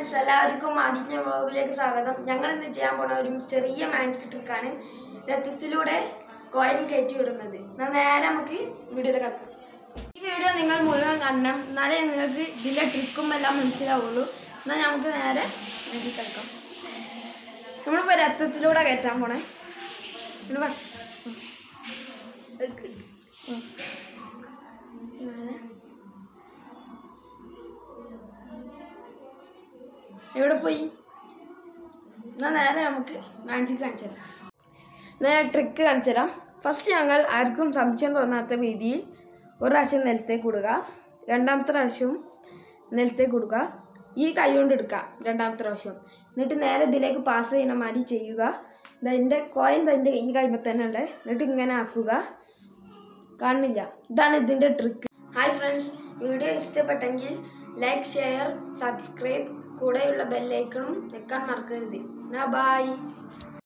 Friends എല്ലാവർക്കും ആദിത്യ വ്ലോഗിലേക്ക് സ്വാഗതം ഞങ്ങൾ ഇന്ന് ചെയ്യാൻ പോണ ഒരു ചെറിയ മാജിക് ട്രിക്കാണ് രക്തത്തിലൂടെ കോയിൻ കയറ്റി വിടുന്നത് എന്നാൽ നേരെ നമുക്ക് വീഡിയോയിൽ കിടക്കാം ഈ വീഡിയോ നിങ്ങൾ മുഴുവൻ കാണണം എന്നാലേ നിങ്ങൾക്ക് ഇതിൻ്റെ ട്രിക്കും എല്ലാം മനസ്സിലാവുള്ളൂ എന്നാൽ നമുക്ക് നേരെ മാജിക് കിടക്കാം നമ്മളിപ്പോൾ രക്തത്തിലൂടെ കയറ്റാൻ പോണേ ഇങ്ങട് വാ. ഉം. നേരെ എവിടെ പോയി എന്നാൽ നേരെ നമുക്ക് മാജിക് കാണിച്ചു തരാം ഞാൻ ട്രിക്ക് കാണിച്ചു തരാം ഫസ്റ്റ് ഞങ്ങൾ ആർക്കും സംശയം തോന്നാത്ത രീതിയിൽ ഒരു പ്രാവശ്യം നിലത്തേക്ക് കൊടുക്കുക രണ്ടാമത്തെ പ്രാവശ്യവും നിലത്തേക്ക് കൊടുക്കുക ഈ കൈ കൊണ്ട് എടുക്കുക രണ്ടാമത്തെ പ്രാവശ്യം എന്നിട്ട് നേരെ ഇതിലേക്ക് പാസ് ചെയ്യണ മാതിരി ചെയ്യുക ഇതിൻ്റെ കോയിൻ ഇതിൻ്റെ ഈ കൈമ തന്നെ ഉണ്ട് എന്നിട്ട് ഇങ്ങനെ ആക്കുക കാണുന്നില്ല ഇതാണ് ഇതിൻ്റെ ട്രിക്ക് ഹായ് ഫ്രണ്ട്സ് വീഡിയോ ഇഷ്ടപ്പെട്ടെങ്കിൽ ലൈക്ക് ഷെയർ സബ്സ്ക്രൈബ് കൂടെയുള്ള ബെല്ലൈക്കണും വെക്കാൻ മറക്കരുത് എന്നാ ബൈ